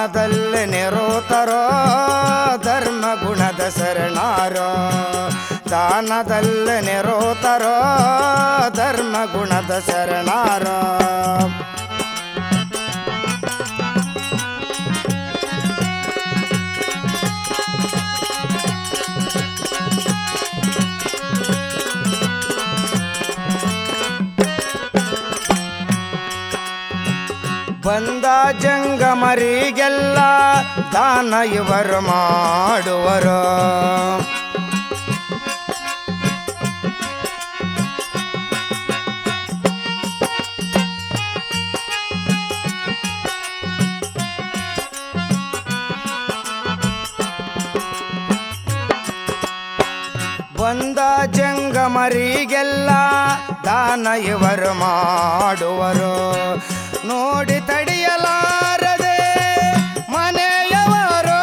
ದಾನದಲ್ಲಿ ನಿರೋತರೋ ಧರ್ಮ ಗುಣದ ಶರಣಾರೋ ದಾನದಲ್ಲಿ ನಿರೋತರೋ ಧರ್ಮ ಗುಣದ ಶರಣಾರೋ ಬಂದ ಜಂಗಮರಿಗೆಲ್ಲ ದಾನ ಇವರು ಮಾಡುವರು ಬಂದ ಜಂಗಮರಿಗೆಲ್ಲ ದಾನ ಇವರು ಮಾಡುವರು ನೋಡಿ ತಡೆಯಲಾರದೆ ಮನೆಯವರು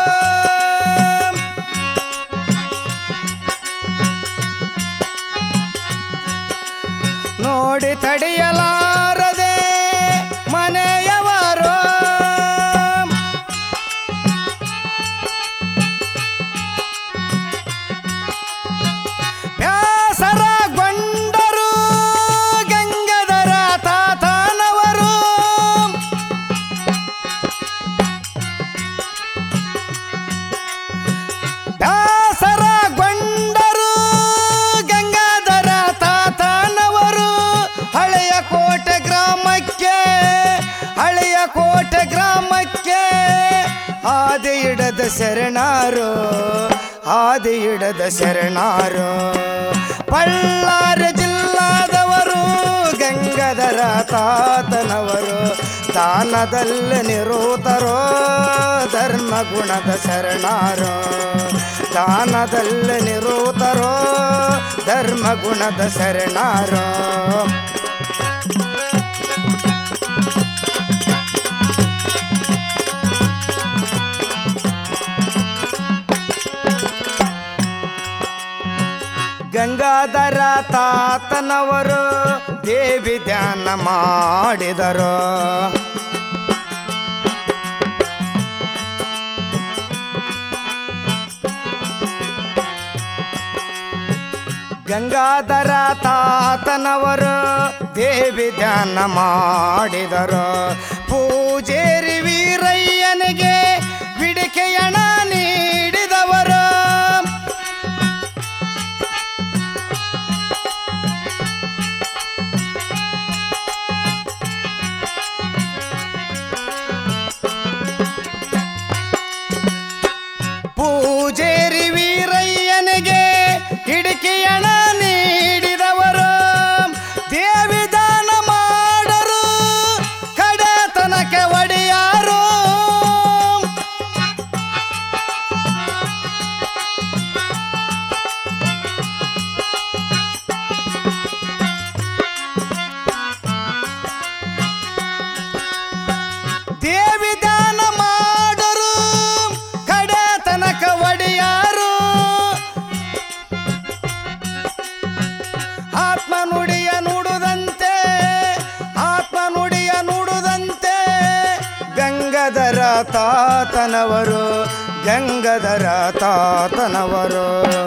ನೋಡಿ ತಡೆಯಲಾರದೆ ಮನೆಯವರು ವ್ಯಾಸರಗೊಂಡರು ಗಂಗಧರ ತಾತನವರು ವ್ಯಾಸರಗೊಂಡರು ಗಂಗಾಧರ ತಾತನವರು ಹಳೆಯ ಕೋಟೆ ಗ್ರಾಮಕ್ಕೆ ಹಳೆಯ ಕೋಟೆ ಗ್ರಾಮಕ್ಕೆ ಆದಿ ಇಡದ ಶರಣಾರು ಆದಿ ಇಡದ ಶರಣಾರು ಬಳ್ಳಾರಿ ಜಿಲ್ಲಾದವರು ಗಂಗಾಧರ ತಾತನವರು ದಾನದಲ್ಲಿ ನಿರೋತರೋ ಧರ್ಮ ಗುಣದ ಶರಣಾರೋ ದಾನದಲ್ಲಿ ನಿರೋತರೋ ಧರ್ಮ ಗುಣದ ಶರಣಾರೋ ಗಂಗಾಧರ ತಾತನವರು ದೇವಿ ಧ್ಯಾನ ಮಾಡಿದರು ಗಂಗಾಧರ ತಾತನವರು ದೇವಿ ಧ್ಯಾನ ಮಾಡಿದರು ಪೂಜೇರಿ ವೀರಯ್ಯನಿಗೆ ಬಿಡಿಕೆಯಣ ನೀಡಿದವರು ಪೂಜೇರಿ ವೀರಯ್ಯನಿಗೆ ಹಿಡಿಕೆಯಣ ನೀಡಿದವರು ದೇವಿ ದಾನ ಮಾಡರು ಕಡೆತನಕ್ಕೆ ಒಡೆಯಾರು ದೇವಿ ದಾನ ಮಾಡರು ಕಡೆತನಕ ಒಡೆಯಾರು ಆತ್ಮ ನುಡಿಯ ನುಡುದಂತೆ ಆತ್ಮ ನುಡಿಯ ನುಡುದಂತೆ ಗಂಗಧರ ತಾತನವರು ಗಂಗಧರ ತಾತನವರು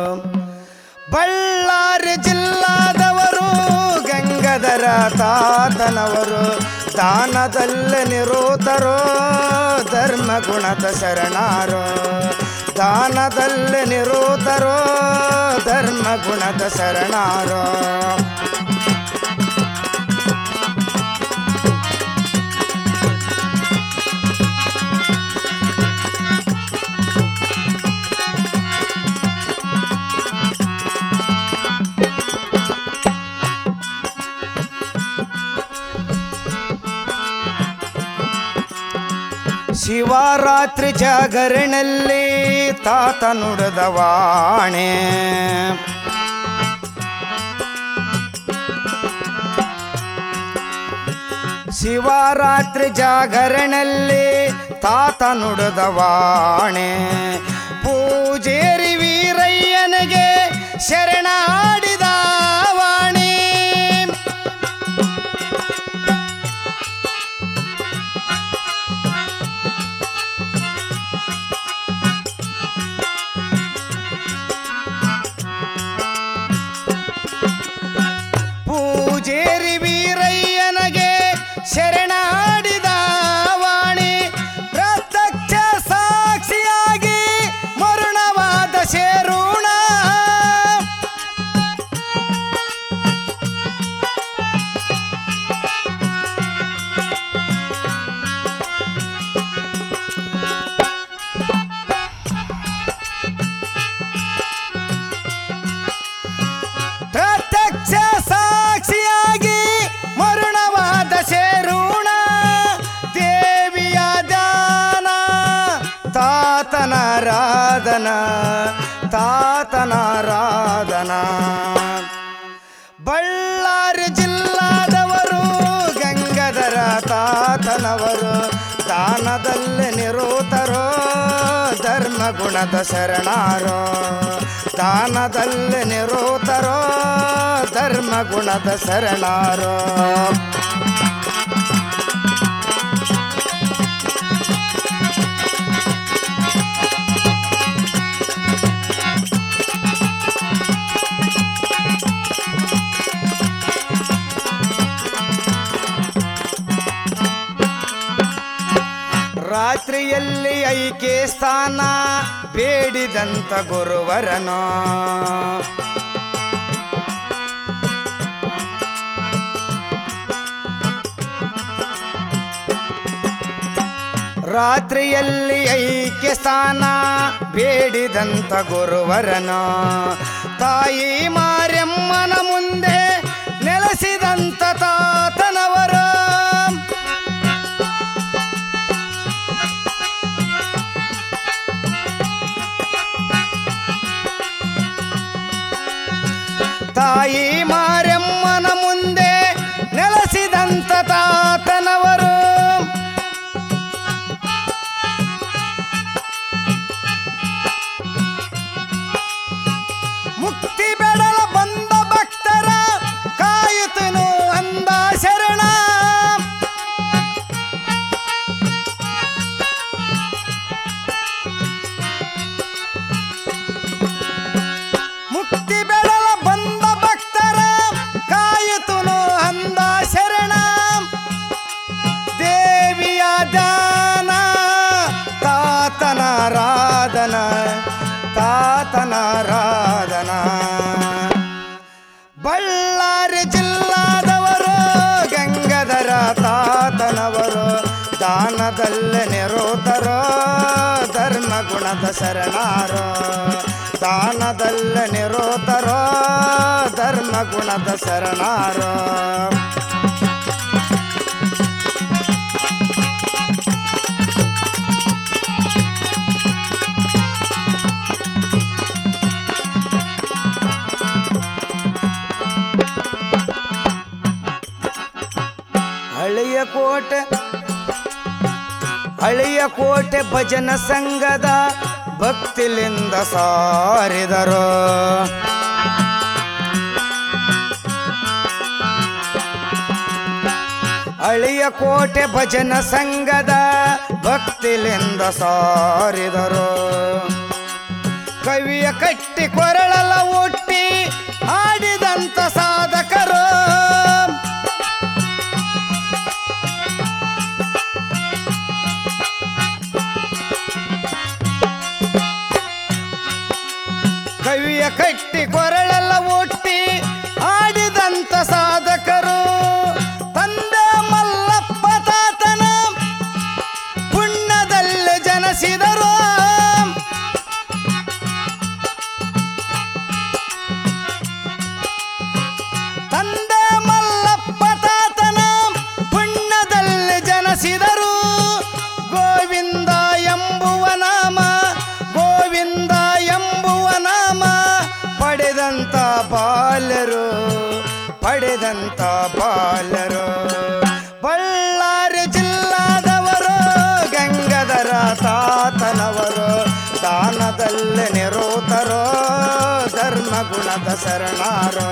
ಬಳ್ಳಾರಿ ಜಿಲ್ಲಾದವರು ಗಂಗಧರ ತಾತನವರು ದಾನದಲ್ಲಿ ನಿರೋತರೋ ಧರ್ಮ ಗುಣದ ಶರಣಾರೋ ದಾನದಲ್ಲಿ ನಿರೋತರೋ ಧರ್ಮ ಗುಣದ ಶರಣಾರೋ ಶಿವರಾತ್ರಿ ಜಾಗರಣೆಯಲ್ಲಿ ತಾತ ನುಡಿದ ವಾಣೆ ಶಿವರಾತ್ರಿ ಜಾಗರಣೆಯಲ್ಲಿ ತಾತ ನುಡಿದ ವಾಣೆ ಪೂಜೇರಿ ವೀರಯ್ಯನಿಗೆ ಶರಣಾಡಿದ ವಾಣಿ ರಾಧನ ತಾತನಾರಾಧನ ಬಳ್ಳಾರಿ ಜಿಲ್ಲಾದವರು ಗಂಗಧರ ತಾತನವರು ದಾನದಲ್ಲಿ ನಿರೂತರೋ ಧರ್ಮ ಗುಣದ ಶರಣಾರೋ ದಾನದಲ್ಲಿ ನಿರೂತರೋ ಧರ್ಮ ಗುಣದ ಶರಣಾರೋ ರಾತ್ರಿಯಲ್ಲಿ ಐಕೆ ಸ್ಥಾನ ಬೇಡಿದಂತ ಗುರುವರನು ರಾತ್ರಿಯಲ್ಲಿ ಐಕ್ಯ ಸ್ಥಾನ ಬೇಡಿದಂತ ಗುರುವರನು ತಾಯಿ ಮಾರ್ಯಮ್ಮನ ಮುಂದೆ ನೆಲೆಸಿದಂತ ತಾತನವರು ತಾಯಿ ಮಾರಮ್ಮನ ಮುಂದೆ ನೆಲೆಸಿದಂತ ತಾತನವರು ಮುಕ್ತಿ ಬೆಡಲ ಬಂದ ಭಕ್ತರ ಕಾಯುತ್ತನು ಅಂದ ಶರಣ ಮುಕ್ತಿ ಬೆಡಲ ಬಂದ ಭಕ್ತರ ಕಾಯುತ್ತನು ಅಂದ ಶರಣ ದೇವಿಯ ದಾನ ತಾತನಾರಾಧನ ತಾತನಾರಾಧನ ಬಳ್ಳಾರಿ ಜಿಲ್ಲಾದವರು ಗಂಗಧರ ತಾತನವರು ದಾನದಲ್ಲಿ ನಿರೋಧರೋ ಧರ್ಮ ಗುಣದ ಶರಣಾರೋ ದಾನದಲ್ಲಿ ನಿರೋಧರೋ ಧರ್ಮ ಗುಣದ ಶರಣಾರೋ ಹಳೆಯ ಕೋಟೆ ಹಳೆಯ ಕೋಟೆ ಭಜನ ಸಂಘದ ಭಕ್ತಿಲಿಂದ ಸಾರಿದರು ಹಳೆಯ ಕೋಟೆ ಭಜನ ಸಂಘದ ಭಕ್ತಿಲಿಂದ ಸಾರಿದರು ಕವಿಯ ಕಟ್ಟಿ ಕೊರಳಲ ಒಟ್ಟಿ ಹಾಡಿದಂತ ಸಾಧಕರು ಕವಿಯ ಕಟ್ಟಿ ಕೊರಳಲ್ಲ ಒಟ್ಟಿ ಆಡಿದಂತ ಸಾಧಕರು ತಂದೆ ಮಲ್ಲಪ್ಪ ತಾತನ ಪುಣ್ಯದಲ್ಲಿ ಜನಸಿದರು ತಂದೆ ಮಲ್ಲಪ್ಪ ತಾತನ ಪುಣ್ಯದಲ್ಲಿ ಜನಸಿದರು ಗೋವಿಂದ ಎಂಬುವ ನಾಮ ಗೋವಿಂದ ಎಂಬುವ ನಾಮ ಪಡೆದಂತ ಬಾಲರು ಪಡೆದಂತ ಬಾಲರು ಬಳ್ಳಾರಿ ಜಿಲ್ಲಾದವರು ಗಂಗಧರ ತಾತನವರು ದಾನದಲ್ಲಿ ನಿರೋಧರೋ ಧರ್ಮ ಗುಣದ ಶರಣಾರೋ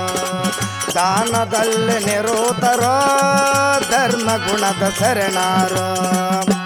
ದಾನದಲ್ಲಿ ನಿರೋಧರೋ ಧರ್ಮ ಗುಣದ ಶರಣಾರೋ